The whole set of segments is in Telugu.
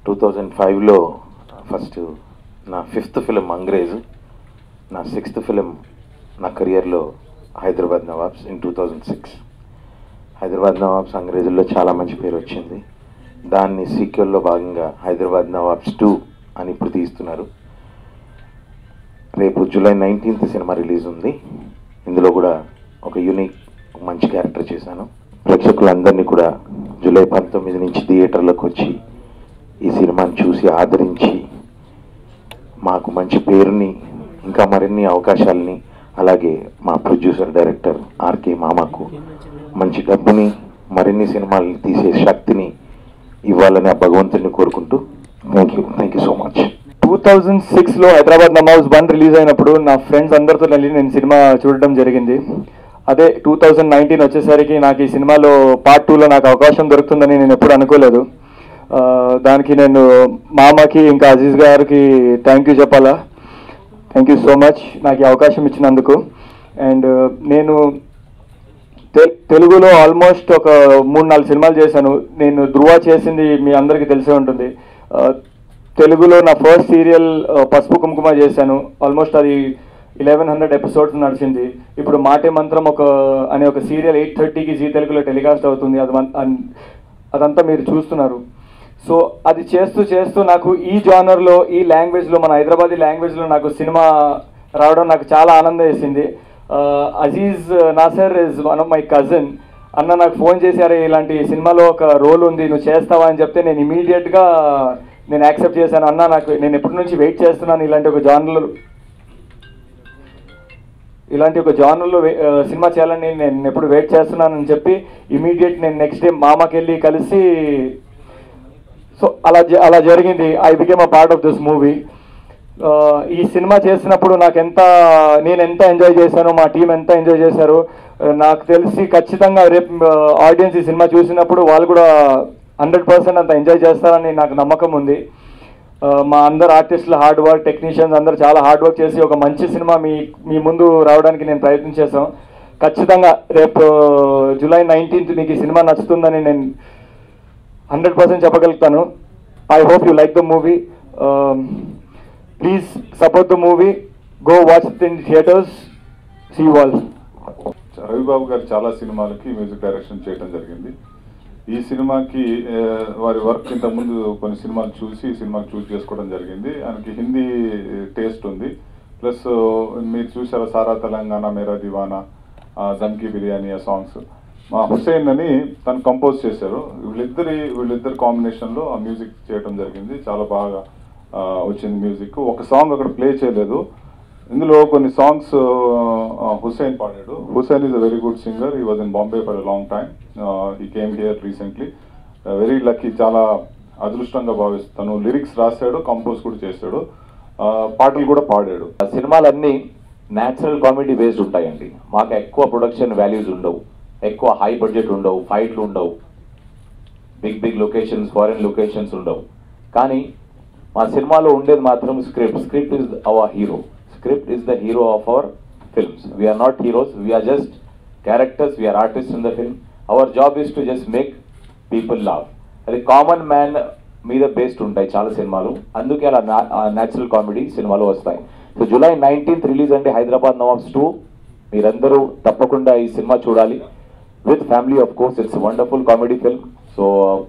టూ థౌజండ్ ఫైవ్లో ఫస్ట్ నా ఫిఫ్త్ ఫిలిం అంగ్రేజ్ నా సిక్స్త్ ఫిలిం నా కెరియర్లో Hyderabad Nawabs in two thousand six Hyderabad Nawabs అంగ్రేజుల్లో చాలా మంచి పేరు వచ్చింది దాన్ని సీక్వెల్లో భాగంగా హైదరాబాద్ నవాబ్స్ టూ అని ఇప్పుడు తీస్తున్నారు రేపు జూలై నైన్టీన్త్ సినిమా రిలీజ్ ఉంది ఇందులో కూడా ఒక యూనిక్ మంచి క్యారెక్టర్ చేశాను ప్రేక్షకులందరినీ కూడా జూలై పంతొమ్మిది నుంచి థియేటర్లకు వచ్చి ఈ సినిమాని చూసి ఆదరించి మాకు మంచి పేరుని ఇంకా మరిన్ని అవకాశాలని అలాగే మా ప్రొడ్యూసర్ డైరెక్టర్ ఆర్కే మామకు మంచి డబ్బుని మరిన్ని సినిమాలని తీసే శక్తిని ఇవ్వాలని ఆ భగవంతుని కోరుకుంటూ thank you thank you so much two thousand సిక్స్లో హైదరాబాద్ నమాజ్ వన్ రిలీజ్ అయినప్పుడు నా ఫ్రెండ్స్ అందరితో వెళ్ళి నేను సినిమా చూడడం జరిగింది అదే టూ థౌజండ్ నైన్టీన్ వచ్చేసరికి నాకు ఈ సినిమాలో పార్ట్ టూలో నాకు అవకాశం దొరుకుతుందని నేను ఎప్పుడు అనుకోలేదు ఆ, దానికి నేను మామకి ఇంకా అజీజ్ గారికి థ్యాంక్ యూ చెప్పాలా థ్యాంక్ యూ సో మచ్ నాకు ఈ అవకాశం ఇచ్చినందుకు అండ్ నేను తె- తెలుగులో ఆల్మోస్ట్ ఒక మూడు నాలుగు సినిమాలు చేశాను నేను ధృవ చేసింది మీ అందరికీ తెలిసే ఉంటుంది ఆ, తెలుగులో నా ఫస్ట్ సీరియల్ పసుపు కుంకుమ చేశాను ఆల్మోస్ట్ అది ఇలెవెన్ హండ్రెడ్ ఎపిసోడ్స్ నడిచింది ఇప్పుడు మాటే మంత్రం ఒక అనే ఒక సీరియల్ ఎయిట్ థర్టీకి జీ తెలుగులో టెలికాస్ట్ అవుతుంది అది వన్- అన్- అదంతా మీరు చూస్తున్నారు సో అది చేస్తూ చేస్తూ నాకు ఈ జానర్లో ఈ లాంగ్వేజ్లో మన హైదరాబాదీ లాంగ్వేజ్లో నాకు సినిమా రావడం నాకు చాలా ఆనందం వేసింది Aziz Naser is one of my cousin అన్న నాకు ఫోన్ చేశారు ఇలాంటి సినిమాలో ఒక రోల్ ఉంది నువ్వు చేస్తావా అని చెప్తే నేను ఇమీడియట్గా నేను యాక్సెప్ట్ చేశాను అన్న నాకు నేను ఎప్పటి నుంచి వెయిట్ చేస్తున్నాను ఇలాంటి ఒక జానర్లో ఇలాంటి ఒక జానర్లో సినిమా చేయాలని నేను ఎప్పుడు వెయిట్ చేస్తున్నానని చెప్పి ఇమీడియట్ నేను నెక్స్ట్ డే మామకి వెళ్ళి కలిసి సో అలా జ- అలా జరిగింది I became a part of this movie ఈ సినిమా చేసినప్పుడు నాకు ఎంత నేను ఎంత ఎంజాయ్ చేశాను మా టీం ఎంత ఎంజాయ్ చేశారు ఆ, నాకు తెలిసి ఖచ్చితంగా రేపు ఆడియన్స్ ఈ సినిమా చూసినప్పుడు వాళ్ళు కూడా హండ్రెడ్ పర్సెంట్ అంత ఎంజాయ్ చేస్తారని నాకు నమ్మకం ఉంది ఆ, మా అందరు ఆర్టిస్టులు హార్డ్ వర్క్ టెక్నీషియన్స్ అందరూ చాలా హార్డ్ వర్క్ చేసి ఒక మంచి సినిమా మీ మీ ముందు రావడానికి నేను ప్రయత్నం చేశాం ఖచ్చితంగా రేపు జూలై నైన్టీన్త్ మీకు ఈ సినిమా నచ్చుతుందని నేను హండ్రెడ్ పర్సెంట్ చెప్పగలుగుతాను I hope you like the movie please support the movie go watch it in theatres సీ వాల్ రవిబాబు గారు చాలా సినిమాలకి మ్యూజిక్ డైరెక్షన్ చేయడం జరిగింది ఈ సినిమాకి ఆ, వారి వర్క్ ఇంతకుముందు కొన్ని సినిమాలు చూసి ఈ సినిమాకి చూస్ చేసుకోవడం జరిగింది ఆయనకి హిందీ టేస్ట్ ఉంది ప్లస్ మీరు చూసారా సారా తెలంగాణ మేరా దివానా ఆ, జంకీ బిర్యానీ ఆ సాంగ్స్ మా హుసేన్ అని తను కంపోజ్ చేశారు వీళ్ళిద్దరి వీళ్ళిద్దరి కాంబినేషన్లో ఆ మ్యూజిక్ చేయడం జరిగింది చాలా బాగా ఆ, వచ్చింది మ్యూజిక్ ఒక సాంగ్ అక్కడ ప్లే చేయలేదు ఇందులో కొన్ని సాంగ్స్ హుసేన్ పాడాడు Hussain is a very good singer he was in Bombay for a long time he came here recently very lucky చాలా అదృష్టంగా భావిస్తాను లిరిక్స్ రాశాడు కంపోజ్ కూడా చేశాడు ఆ, పాటలు కూడా పాడాడు ఆ సినిమాలన్నీ న్యాచురల్ కామెడీ బేస్డ్ ఉంటాయండి మాకు ఎక్కువ ప్రొడక్షన్ వాల్యూస్ ఉండవు ఎక్కువ హై బడ్జెట్ ఉండవు ఫైట్లు ఉండవు big big locations foreign locations ఉండవు కానీ మా సినిమాలో ఉండేది మాత్రం script script is our hero script is the hero of our films we're not heroes we're just characters we're artist in the film our job is to just make people love అది కామన్ మ్యాన్ మీద బేస్డ్ ఉంటాయి చాలా సినిమాలు అందుకే అలా న్యాచురల్ కామెడీ సినిమాలు వస్తాయి సో జూలై నైన్టీన్త్ రిలీజ్ అండి హైదరాబాద్ నవాబ్స్ టూ మీరందరూ తప్పకుండా ఈ సినిమా చూడాలి with family of course it's wonderful comedy film so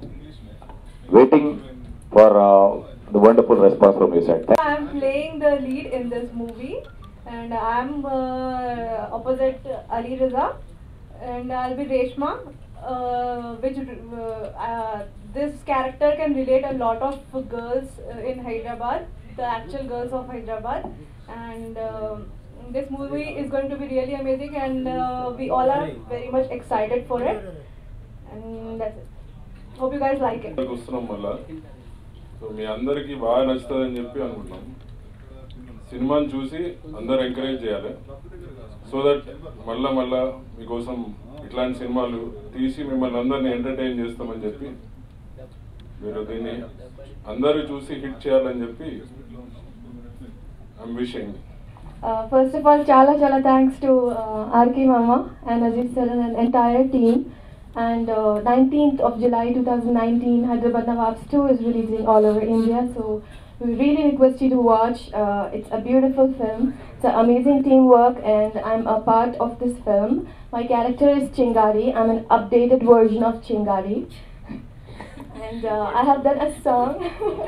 waiting for the wonderful response from you side I'm playing the lead in this movie, and I'm uh, opposite Ali Raza, and I'll be Reshma, uh, which uh, uh, this character can relate a lot of girls uh, in Hyderabad, the actual girls of Hyderabad, and. um this movie is going to be really amazing, and uh, we all are very much excited for it. And that's it. Hope you guys like it. ఇక్కడికి వస్తున్నాం మళ్ళా సో మీ అందరికీ బాగా నచ్చుతుందని చెప్పి అనుకుంటున్నాం సినిమాని చూసి అందరు ఎంకరేజ్ చేయాలి సో దట్ మళ్ళా మళ్ళా మీకోసం ఇట్లాంటి సినిమాలు తీసి మిమ్మల్ని అందరిని ఎంటర్టైన్ చేస్తామని చెప్పి మీరు దీన్ని అందరూ చూసి హిట్ చేయాలని చెప్పి I'm wishing Uh, first of all, chala chala thanks to uh, RK Mama and Aziz sir and entire team. And uh, 19th of July 2019, Hyderabad Nawabs 2 is releasing all over India. So we really request you to watch. Uh, it's a beautiful film. It's an amazing teamwork, and I'm a part of this film. My character is Chingari. I'm an updated version of Chingari. and uh, I have done a song.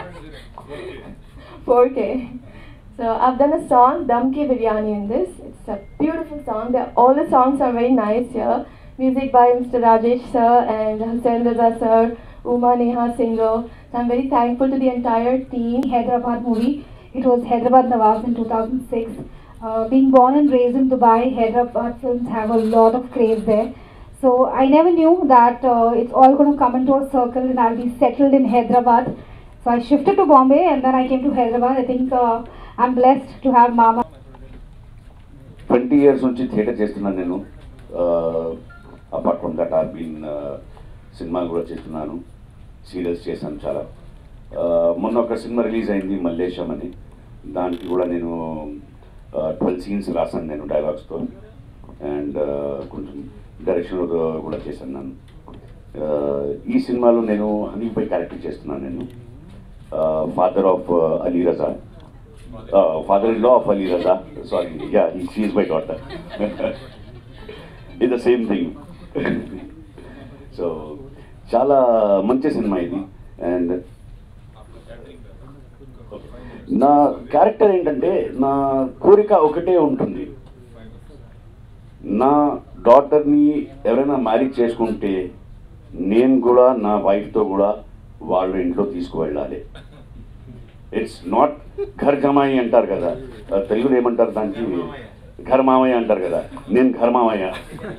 4K. So I've done a song, Dum Ki Biryani, in this. It's a beautiful song. They're, all the songs are very nice here. Music by Mr. Rajesh sir and Hussain Raza sir, Uma Neha Singhal. So I'm very thankful to the entire team. Hyderabad movie. It was Hyderabad Nawaz in 2006. Uh, being born and raised in Dubai, Hyderabad films have a lot of craze there. So I never knew that uh, it's all going to come into a circle and I'll be settled in Hyderabad. So I shifted to Bombay and then I came to Hyderabad. I think uh, I'm blessed to have Mama. Twenty years నుంచి థియేటర్ చేస్తున్నాను నేను apart from that are been సినిమాలు కూడా చేస్తున్నాను సీరియల్స్ చేశాను చాలా Uh, మొన్న ఒక సినిమా రిలీజ్ అయింది మల్లేశం అని దానికి కూడా నేను ట్వెల్వ్ సీన్స్ రాశాను నేను డైలాగ్స్తో అండ్ కొంచెం డైరెక్షన్ కూడా చేశాను నేను Uh, ఈ సినిమాలో నేను హనీపై క్యారెక్టర్ చేస్తున్నాను నేను father of Ali Raza father in law of Ali Raza sorry yeah he she's my daughter ఇది ద సేమ్ థింగ్ సో చాలా మంచి సినిమా ఇది అండ్ నా క్యారెక్టర్ ఏంటంటే నా కోరిక ఒకటే ఉంటుంది నా డాటర్ని ఎవరైనా మ్యారేజ్ చేసుకుంటే నేను కూడా నా వైఫ్తో కూడా వాళ్ళ ఇంట్లో తీసుకువెళ్ళాలి ఇట్స్ నాట్ ఘర్ జమాయి అంటారు కదా ఆ, తెలుగులో ఏమంటారు దానికి ఘర్ మామయ్య అంటారు కదా నేను ఘర్ మామయ్య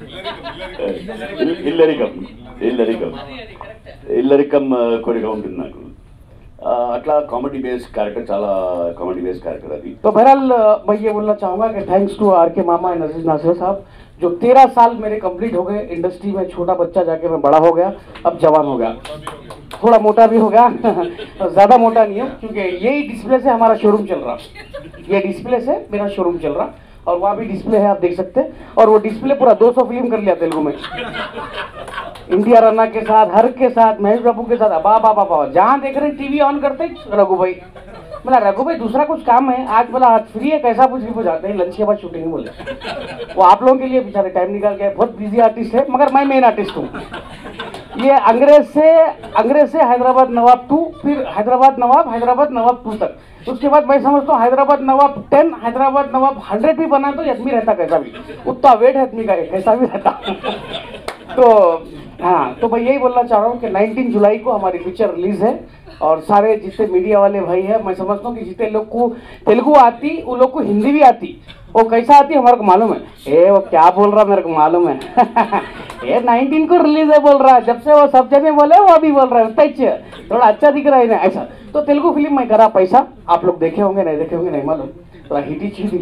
ఇల్- ఇల్లరికం ఇల్లరికం ఇల్లరికం ఆ, కోరిక ఉంటుంది నాకు ఆ, అట్లా కామెడీ బేస్ క్యారెక్టర్ చాలా కామెడీ బేస్ క్యారెక్టర్ అది तो बहरहाल अ, मैं ये बोलना चाहूँगा कि थैंक्स टू आर के मामा एंड अजीज नासिर साहब जो तेरह साल मेरे कंप्लीट हो गए इंडस्ट्री में छोटा बच्चा जाके मैं बड़ा हो गया अब जवान हो गया थोड़ा मोटा भी हो गया ज़्यादा मोटा नहीं हूँ क्योंकि यही डिस्प्ले से हमारा शोरूम चल रहा ये डिस्प्ले से मेरा शोरूम चल रहा और वहाँ भी डिस्प्ले है आप देख सकते हैं और वो डिस्प्ले पूरा 200 फिल्म कर लिया तेलुगु में इंडिया रन्ना के साथ हर के साथ महेश बाबू के साथ बा बा बा बा जहाँ देख रहे हैं टीवी ऑन करते ही रघु भाई बोला रघु भाई दूसरा कुछ काम है आज बोला आज फ्री है कैसा पूछ पूछ आते हैं लंच के बाद शूटिंग बोले वो आप लोगों के लिए बेचारे टाइम निकाल के आए, बहुत बिजी आर्टिस्ट है मगर मैं मेन आर्टिस्ट हूँ ये अंग्रेज से अंग्रेज से हैदराबाद नवाब टू फिर हैदराबाद नवाब हैदराबाद नवाब टू तक उसके बाद मैं समझता हूँ हैदराबाद नवाब टेन हैदराबाद नवाब हंड्रेड भी बना तो ये आदमी रहता कैसा भी उतना वेट है आदमी का ये, कैसा भी रहता तो हाँ तो मैं यही बोलना चाह रहा हूँ कि 19 जुलाई को हमारी पिक्चर रिलीज है और सारे जितने मीडिया वाले भाई हैं मैं समझता हूँ कि जितने लोग को तेलुगु आती उन लोग को हिंदी भी आती वो कैसा आती हमारे को मालूम है ए वो क्या बोल रहा मेरे को मालूम है ये 19 को रिलीज है बोल रहा है जब से वो सब जगह बोले वो अभी बोल रहा है उतना ही अच्छा- थोड़ा अच्छा दिख रहा है ना ऐसा तो तेलुगु फिल्म मैं करा पैसा आप लोग देखे होंगे नहीं देखे होंगे नहीं मालूम थोड़ा हिटी चीटी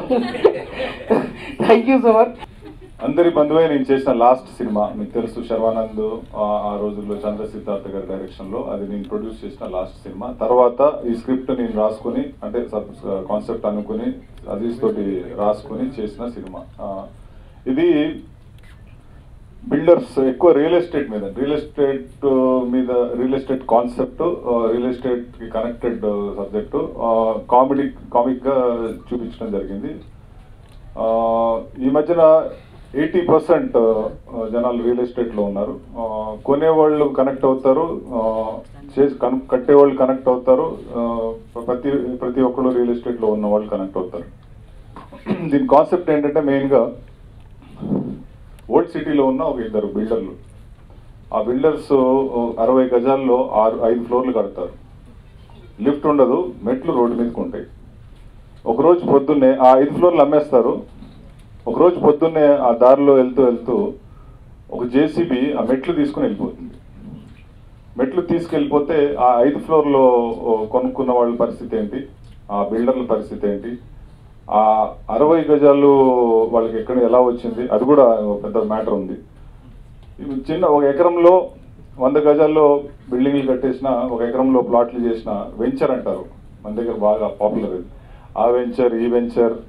थैंक यू सो मच అందరి బంధువే నేను చేసిన లాస్ట్ సినిమా మీకు తెలుసు శర్వానంద్ ఆ ఆ రోజుల్లో చంద్ర సిద్ధార్థ గారి డైరెక్షన్ లో అది నేను ప్రొడ్యూస్ చేసిన లాస్ట్ సినిమా తర్వాత ఈ స్క్రిప్ట్ నేను రాసుకుని అంటే కాన్సెప్ట్ అనుకుని అజీజ్ తోటి రాసుకుని చేసిన సినిమా ఆ, ఇది బిల్డర్స్ ఎక్కువ రియల్ ఎస్టేట్ మీద రియల్ ఎస్టేట్ మీద real estate concept real estate కి కనెక్టెడ్ సబ్జెక్ట్ కామెడీ కామిక్ గా చూపించడం జరిగింది ఆ, ఈ మధ్యన ఎయిటీ పర్సెంట్ జనాలు రియల్ ఎస్టేట్ లో ఉన్నారు ఆ, కొనేవాళ్ళు కనెక్ట్ అవుతారు ఆ, చేసి కన్- కట్టేవాళ్ళు కనెక్ట్ అవుతారు ఆ, ప్రతి ప్రతి ఒక్కళ్ళు రియల్ ఎస్టేట్ లో ఉన్న వాళ్ళు కనెక్ట్ అవుతారు దీని కాన్సెప్ట్ ఏంటంటే మెయిన్ గా ఓల్డ్ సిటీలో ఉన్న ఒక ఇద్దరు బిల్డర్లు ఆ బిల్డర్స్ అరవై గజాల్లో ఆరు ఐదు ఫ్లోర్లు కడతారు లిఫ్ట్ ఉండదు మెట్లు రోడ్డు మీదకి ఉంటాయి ఒకరోజు పొద్దున్నే ఆ ఐదు ఫ్లోర్లు అమ్మేస్తారు ఒకరోజు పొద్దున్నే ఆ దారిలో వెళ్తూ వెళ్తూ ఒక జేసీబీ ఆ మెట్లు తీసుకుని వెళ్ళిపోతుంది మెట్లు తీసుకెళ్ళిపోతే ఆ ఐదు ఫ్లోర్లో కొనుక్కున్న వాళ్ళ పరిస్థితి ఏంటి ఆ బిల్డర్ల పరిస్థితి ఏంటి ఆ అరవై గజాలు వాళ్ళకి ఎక్కడ ఎలా వచ్చింది అది కూడా ఒక పెద్ద మ్యాటర్ ఉంది ఇవి చిన్న ఒక ఎకరంలో వంద గజాల్లో బిల్డింగ్లు కట్టేసిన ఒక ఎకరంలో ప్లాట్లు చేసిన వెంచర్ అంటారు మన దగ్గర బాగా పాపులర్ ఇది ఆ వెంచర్ ఈ వెంచర్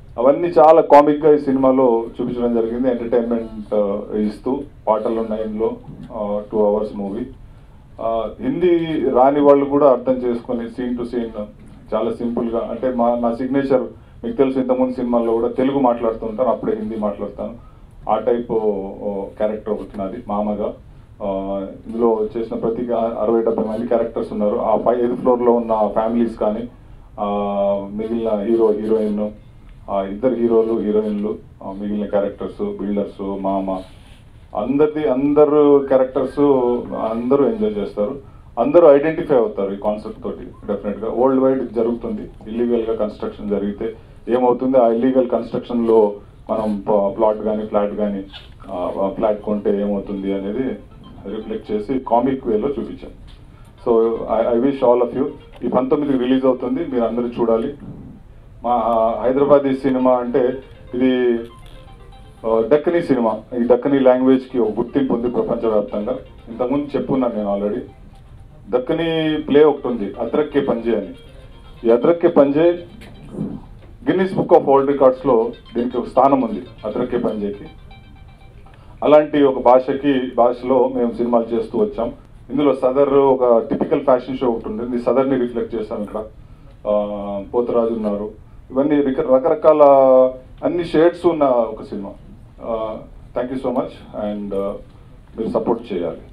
అవన్నీ చాలా కామిక్గా ఈ సినిమాలో చూపించడం జరిగింది ఎంటర్టైన్మెంట్ ఇస్తూ పాటలు ఉన్నాయి ఇందులో టూ అవర్స్ మూవీ హిందీ రాని వాళ్ళు కూడా అర్థం చేసుకొని సీన్ టు సీన్ చాలా సింపుల్గా అంటే మా నా సిగ్నేచర్ మీకు తెలుసు ఇంతకుముందు సినిమాల్లో కూడా తెలుగు మాట్లాడుతుంటాను అప్పుడే హిందీ మాట్లాడతాను ఆ టైప్ క్యారెక్టర్ ఒకటి నాది మామగా ఆ, ఇందులో చేసిన ప్రతి అరవై డెబ్బై మంది క్యారెక్టర్స్ ఉన్నారు ఆ పై ఐదు ఫ్లోర్లో ఉన్న ఫ్యామిలీస్ కానీ ఆ, మిగిలిన హీరో హీరోయిన్ ఆ, ఇద్దరు హీరోలు హీరోయిన్లు ఆ, మిగిలిన క్యారెక్టర్స్ బిల్డర్స్ మామ అందరిది అందరు క్యారెక్టర్స్ అందరూ ఎంజాయ్ చేస్తారు అందరూ ఐడెంటిఫై అవుతారు ఈ కాన్సెప్ట్ తోటి డెఫినెట్ గా వరల్డ్ వైడ్ జరుగుతుంది ఇల్లీగల్ గా కన్స్ట్రక్షన్ జరిగితే ఏమవుతుంది ఆ ఇల్లీగల్ కన్స్ట్రక్షన్ లో మనం ప్లాట్ కానీ ఫ్లాట్ కానీ ఫ్లాట్ కొంటే ఏమవుతుంది అనేది రిఫ్లెక్ట్ చేసి కామిక్ వేలో చూపించాం so I wish all of you ఈ పంతొమ్మిదికి రిలీజ్ అవుతుంది మీరు అందరూ చూడాలి మా హైదరాబాద్ ఈ సినిమా అంటే ఇది ఆ, దక్కనీ సినిమా ఈ దక్కనీ లాంగ్వేజ్ కి ఒక గుర్తింపు ఉంది ప్రపంచవ్యాప్తంగా ఇంతకుముందు చెప్పున్నాను నేను ఆల్రెడీ దక్కనీ ప్లే ఒకటి ఉంది అద్రక్కే పంజే అని ఈ Adrakke Panje Guinness book of world records లో దీనికి ఒక స్థానం ఉంది అద్రక్కే పంజేకి అలాంటి ఒక భాషకి భాషలో మేము సినిమాలు చేస్తూ వచ్చాం ఇందులో సదర్ ఒక టిపికల్ ఫ్యాషన్ షో ఒకటి ఉంది సదర్ని రిఫ్లెక్ట్ చేశాం ఇక్కడ ఆ, పోతరాజు ఉన్నారు ఇవన్నీ రిక- రకరకాల అన్ని షేడ్స్ ఉన్న ఒక సినిమా thank you so much and మీరు సపోర్ట్ చేయాలి